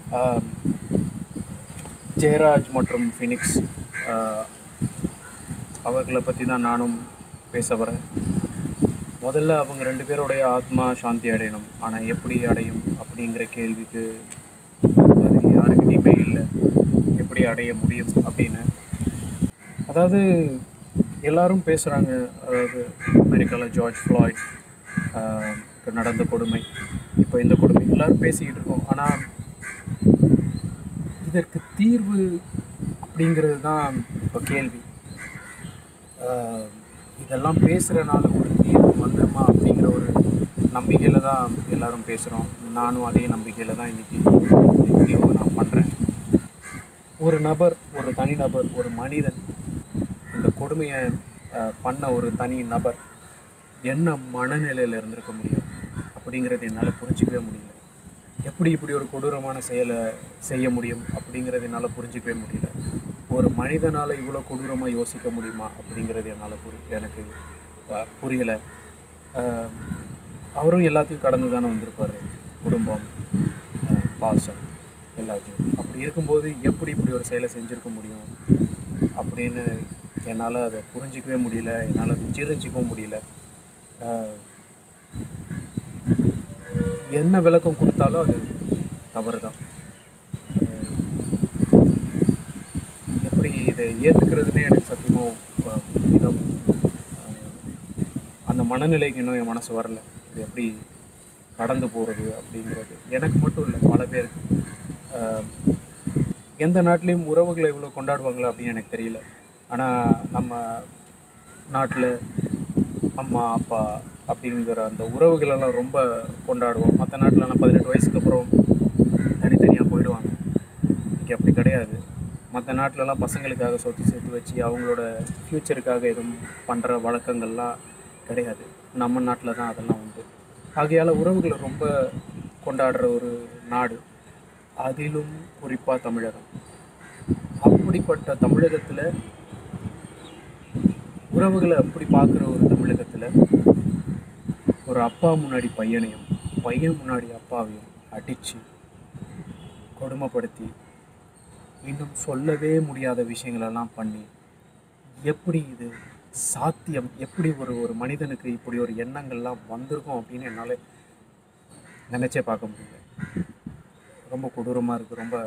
ஆம், ஜெயராஜ் மற்றும் ஃபினிக்ஸ் ஆஹ், அவர்களை பற்றி தான் நானும் பேச வரேன் முதல்ல அவங்க ரெண்டு பேருடைய ஆத்மா சாந்தி அடையணும் ஆனால் எப்படி அடையும் அப்படிங்கிற கேள்விக்கு அது யாருக்கிட்டையுமே இல்லை எப்படி அடைய முடியும் அப்படின்னு அதாவது எல்லாரும் பேசுகிறாங்க அதாவது அமெரிக்காவில் ஜார்ஜ் ஃப்ளாய்ட் ஆஹ், க்கு நடந்த கொடுமை இப்போ இந்த கொடுமை எல்லாரும் பேசிக்கிட்டு இருக்கோம் ஆனால் இதற்கு தீர்வு அப்படிங்கிறது தான் இப்போ கேள்வி ஆஹ், இதெல்லாம் பேசுகிறனால ஒரு தீர்வு வந்துடுமா அப்படிங்கிற ஒரு நம்பிக்கையில் தான் எல்லாரும் பேசுகிறோம் நானும் அதே நம்பிக்கையில் தான் இன்றைக்கி இந்த வீடியோவை நான் பண்ணுறேன் ஒரு நபர் ஒரு தனிநபர் ஒரு மனிதன் இந்த கொடுமையை ஆஹ், பண்ண ஒரு தனி நபர் என்ன மனநிலையில் இருந்திருக்க முடியும் அப்படிங்கிறது என்னால் புரிஞ்சிக்கவே முடியல எப்படி இப்படி ஒரு கொடூரமான செயலை செய்ய முடியும் அப்படிங்கிறது என்னால் புரிஞ்சிக்கவே முடியல ஒரு மனிதனால் இவ்வளோ கொடூரமாக யோசிக்க முடியுமா அப்படிங்கிறது என்னால் புரி எனக்கு அஹ், புரியலை அஹ், அவரும் எல்லாத்தையும் கடந்து தானே வந்திருப்பார் குடும்பம் அஹ், பாசம் எல்லாத்தையும் அப்படி இருக்கும்போது எப்படி இப்படி ஒரு செயலை செஞ்சுருக்க முடியும் அப்படின்னு என்னால் அதை புரிஞ்சிக்கவே முடியல என்னால் ஜீரணிச்சிக்கவும் முடியல அஹ், என்ன விளக்கம் கொடுத்தாலும் அது தவறு தான் எப்படி இதை ஏற்றுக்கிறதுனே எனக்கு சத்தியமாக இன்னும் அஹ், அந்த மனநிலைக்கு இன்னும் என் மனசு வரல இது எப்படி கடந்து போகிறது அப்படிங்கிறது எனக்கு மட்டும் இல்லை பல பேருக்கு அஹ், எந்த நாட்டிலையும் உறவுகளை இவ்வளோ கொண்டாடுவாங்களா அப்படின்னு எனக்கு தெரியல ஆனால் நம்ம நாட்டில் அம்மா அப்பா அப்படிங்கிற அந்த உறவுகளெல்லாம் ரொம்ப கொண்டாடுவோம் மற்ற நாட்டிலலாம் பதினெட்டு வயசுக்கு அப்புறம் தனித்தனியாக போயிடுவாங்க இங்கே அப்படி கிடையாது மற்ற நாட்டிலலாம் பசங்களுக்காக சொத்து சேர்த்து வச்சு அவங்களோட ஃப்யூச்சருக்காக எதுவும் பண்ணுற வழக்கங்கள்லாம் கிடையாது நம்ம நாட்டில் தான் அதெல்லாம் உண்டு ஆகையால் உறவுகளை ரொம்ப கொண்டாடுற ஒரு நாடு அதிலும் குறிப்பாக தமிழகம் அப்படிப்பட்ட தமிழகத்தில் உறவுகளை அப்படி பார்க்குற ஒரு தமிழகத்தில் ஒரு அப்பா முன்னாடி பையனையும் பையன் முன்னாடி அப்பாவையும் அடித்து கொடுமைப்படுத்தி இன்னும் சொல்லவே முடியாத விஷயங்களெல்லாம் பண்ணி எப்படி இது சாத்தியம் எப்படி ஒரு ஒரு மனிதனுக்கு இப்படி ஒரு எண்ணங்கள்லாம் வந்திருக்கும் அப்படின்னு என்னால் நினச்சே பார்க்க முடியல ரொம்ப கொடூரமாக இருக்குது ரொம்ப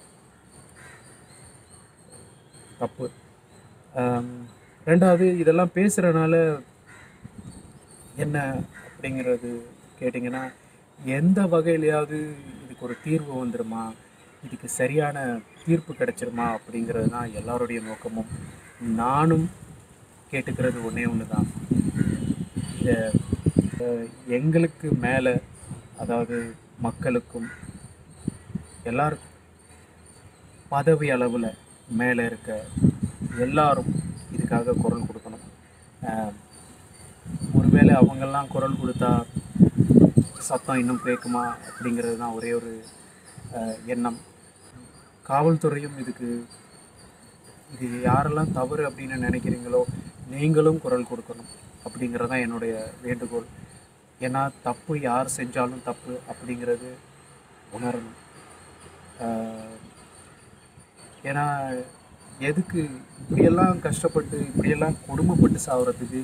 தப்பு ஆம், ரெண்டாவது இதெல்லாம் பேசுகிறனால என்ன அப்படிங்கிறது கேட்டிங்கன்னா எந்த வகையிலையாவது இதுக்கு ஒரு தீர்வு வந்துடுமா இதுக்கு சரியான தீர்ப்பு கிடைச்சிருமா அப்படிங்கிறது தான் எல்லாருடைய நோக்கமும் நானும் கேட்டுக்கிறது ஒன்றே ஒன்று தான் இதை அஹ், எங்களுக்கு மேலே அதாவது மக்களுக்கும் எல்லாருக்கும் பதவி அளவில் மேலே இருக்க எல்லாரும் இதுக்காக குரல் கொடுக்கணும் அஹ், ஒருவேளை அவங்கெல்லாம் குரல் கொடுத்தா சத்தம் இன்னும் கேட்குமா அப்படிங்கிறது தான் ஒரே ஒரு அஹ், எண்ணம் காவல்துறையும் இதுக்கு இது யாரெல்லாம் தவறு அப்படின்னு நினைக்கிறீங்களோ நீங்களும் குரல் கொடுக்கணும் அப்படிங்கிறது தான் என்னுடைய வேண்டுகோள் ஏன்னா தப்பு யார் செஞ்சாலும் தப்பு அப்படிங்கிறது உணரணும் ஆஹ் ஏன்னா எதுக்கு இப்படியெல்லாம் கஷ்டப்பட்டு இப்படியெல்லாம் கொடுமைப்பட்டு சாவறதுக்கு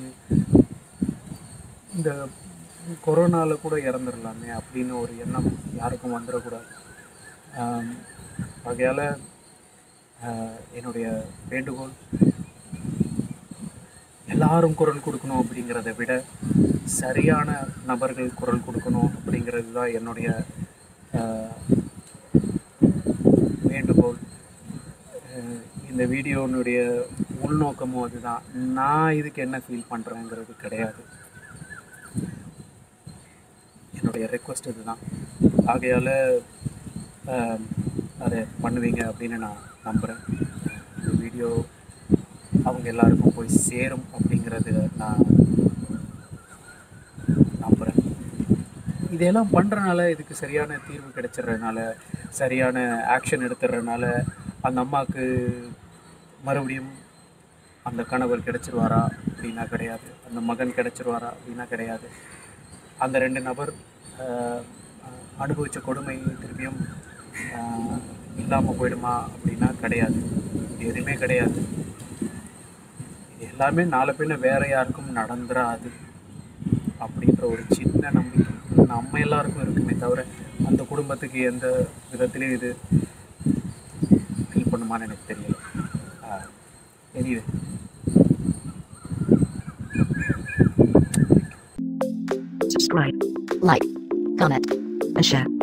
இந்த கொரோனாவில் கூட இறந்துடலாமே அப்படின்னு ஒரு எண்ணம் யாருக்கும் வந்துடக்கூடாது ஆம், ஆகையால் ஆஹ், என்னுடைய வேண்டுகோள் எல்லாரும் குரல் கொடுக்கணும் அப்படிங்கிறத விட சரியான நபர்கள் குரல் கொடுக்கணும் அப்படிங்கிறது தான் என்னுடைய ஆஹ், வேண்டுகோள் அஹ் இந்த வீடியோனுடைய உள்நோக்கமும் அதுதான் நான் இதுக்கு என்ன ஃபீல் பண்ணுறேங்கிறது கிடையாது என்னுடைய ரெக்வஸ்ட் இதுதான் ஆகையால் அதை பண்ணுவீங்க அப்படின்னு நான் நம்புகிறேன் இந்த வீடியோ அவங்க எல்லாருக்கும் போய் சேரும் அப்படிங்கிறது நான் நம்புகிறேன் இதையெல்லாம் பண்ணுறனால இதுக்கு சரியான தீர்வு கிடைச்சிடுறதுனால சரியான ஆக்ஷன் எடுத்துடுறதுனால அந்த அம்மாவுக்கு மறுபடியும் அந்த கணவர் கிடைச்சிருவாரா அப்படின்னா கிடையாது அந்த மகன் கிடைச்சிருவாரா அப்படின்னா கிடையாது அந்த ரெண்டு நபர் ஆஹ், அனுபவித்த கொடுமை திருப்பியும் இல்லாமல் போயிடுமா அப்படின்னா கிடையாது எதுவுமே கிடையாது இது எல்லாமே நாலு பின்ன வேற யாருக்கும் நடந்துராது அப்படின்ற ஒரு சின்ன நம்பிக்கை நம்ம எல்லாருக்கும் இருக்குமே தவிர அந்த குடும்பத்துக்கு எந்த விதத்துலேயும் இது ஹெல்ப் பண்ணுமான்னு எனக்கு தெரியல anyway subscribe, like, comment, and share.